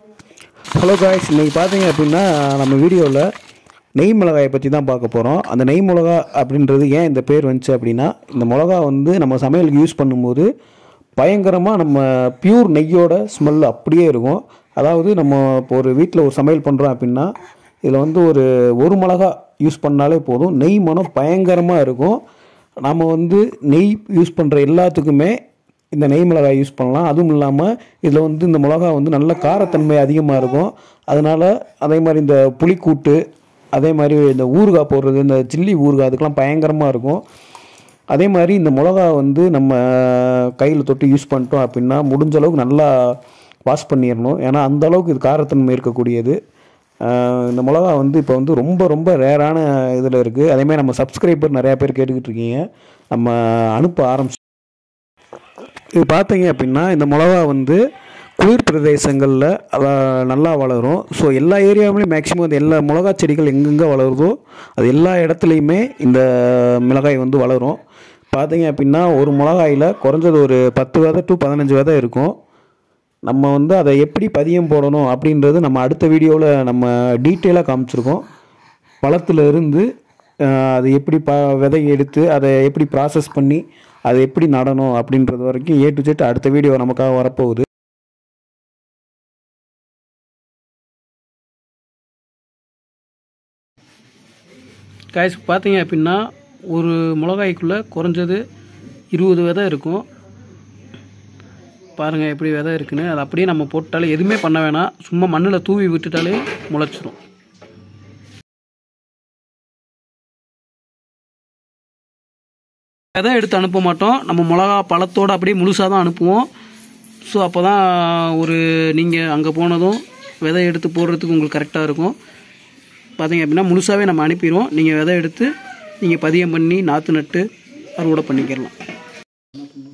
hello guys இன்றைக்கி பார்த்தீங்க அப்படின்னா நம்ம வீடியோவில் நெய் மிளகாயை பற்றி தான் பார்க்க போகிறோம் அந்த நெய் மிளகா அப்படின்றது ஏன் இந்த பேர் வந்துச்சு அப்படின்னா இந்த மிளகா வந்து நம்ம சமையலுக்கு யூஸ் பண்ணும்போது பயங்கரமாக நம்ம பியூர் நெய்யோட ஸ்மெல் அப்படியே இருக்கும் அதாவது நம்ம இப்போ ஒரு வீட்டில் ஒரு சமையல் பண்ணுறோம் அப்படின்னா இதில் வந்து ஒரு ஒரு மிளகா யூஸ் பண்ணாலே போதும் நெய் மனம் பயங்கரமாக இருக்கும் நம்ம வந்து நெய் யூஸ் பண்ணுற எல்லாத்துக்குமே இந்த நெய் மிளகாய் யூஸ் பண்ணலாம் அதுவும் இல்லாமல் இதில் வந்து இந்த மிளகா வந்து நல்ல காரத்தன்மை அதிகமாக இருக்கும் அதனால் அதே மாதிரி இந்த புளிக்கூட்டு அதே மாதிரி இந்த ஊறுகாய் போடுறது இந்த சில்லி ஊறுகாய் அதுக்கெலாம் பயங்கரமாக இருக்கும் அதே மாதிரி இந்த மிளகா வந்து நம்ம கையில் தொட்டு யூஸ் பண்ணிட்டோம் அப்படின்னா முடிஞ்ச அளவுக்கு நல்லா வாஷ் பண்ணிடணும் ஏன்னா அந்த அளவுக்கு இது காரத்தன்மை இருக்கக்கூடியது ஆஹ் இந்த மிளகா வந்து இப்போ வந்து ரொம்ப ரொம்ப ரேரான இதில் இருக்குது அதேமாதிரி நம்ம சப்ஸ்கிரைபர் நிறையா பேர் கேட்டுக்கிட்டு இருக்கீங்க நம்ம அனுப்ப ஆரம்பிச்சு இது பார்த்தீங்க அப்படின்னா இந்த மிளகா வந்து குளிர் பிரதேசங்களில் அத- நல்லா வளரும் ஸோ எல்லா ஏரியாவிலையும் மேக்ஸிமம் அந்த எல்லா மிளகா செடிகள் எங்கெங்கே வளருதோ அது எல்லா இடத்துலையுமே இந்த மிளகாய் வந்து வளரும் பார்த்தீங்க அப்படின்னா ஒரு மிளகாயில் குறைஞ்சது ஒரு பத்து விதை டு பதினஞ்சு விதை இருக்கும் நம்ம வந்து அதை எப்படி பதியம் போடணும் அப்படின்றது நம்ம அடுத்த வீடியோவில் நம்ம டீட்டெயிலாக காமிச்சிருக்கோம் பழத்துல இருந்து ஆஹ், அது எப்படி ப விதை எடுத்து அதை எப்படி ப்ராசஸ் பண்ணி அதை எப்படி நடணும் அப்படின்றது வரைக்கும் ஏ டு ஜெட் அடுத்த வீடியோ நமக்காக வரப்போகுது காய்ஸ் பார்த்தீங்க அப்படின்னா ஒரு மிளகாய்க்குள்ளே குறைஞ்சது இருபது விதை இருக்கும் பாருங்கள் எப்படி விதை இருக்குன்னு அதை அப்படியே நம்ம போட்டாலே எதுவுமே பண்ண வேணாம் சும்மா மண்ணில் தூவி விட்டுட்டாலே முளைச்சிரும் விதை எடுத்து அனுப்ப மாட்டோம் நம்ம மிளகா பழத்தோடு அப்படியே முழுசாக தான் அனுப்புவோம் ஸோ அப்போ தான் ஒரு நீங்கள் அங்கே போனதும் விதை எடுத்து போடுறதுக்கு உங்களுக்கு கரெக்டாக இருக்கும் பார்த்தீங்க அப்படின்னா முழுசாகவே நம்ம அனுப்பிடுவோம் நீங்கள் விதை எடுத்து நீங்கள் பதியம் பண்ணி நாற்று நட்டு அறுவடை பண்ணிக்கிறலாம்